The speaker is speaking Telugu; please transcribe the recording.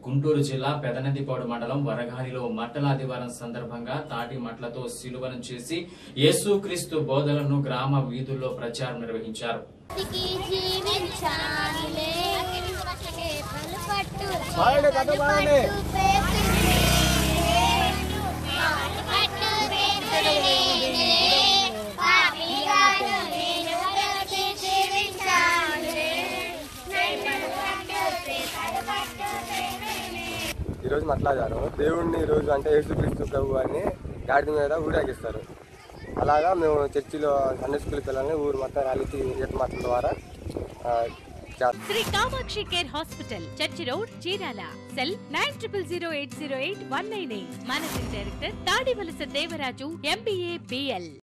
గుంటూరు జిల్లా పెదనందిపాడు మండలం వరగాలిలో మట్టల ఆదివారం సందర్భంగా తాటి మట్లతో సిలువను చేసి యేసుక్రీస్తు బోధలను గ్రామ వీధుల్లో ప్రచారం నిర్వహించారు బతికి జీవించాలిలే పలుపట్టు బాగుంది, కథ బాగుంది. పలుపట్టు వేసుకునేనే, పాపిగాను నేను బ్రతికి జీవించాలిలే. పలుపట్టు పలుపట్టు వేసుకునేనే. ఈరోజు మట్లాడారు దేవుడిని ఈరోజు అంటే యేసుక్రీస్తు ప్రభు అని గాడి మీద ఊరేగిస్తారు అలాగా మేము చర్చిలో సండే స్కూల్ పిల్లల్ని ఊరు మొత్తం ర్యాలీకి ఈత మాటల ద్వారా ఆ, చేస్తాం Sri Kamakshi care hospital church road Chirala cell nine triple zero eight zero eight one nine eight managing director Tadivalasa Devaraju M B A BL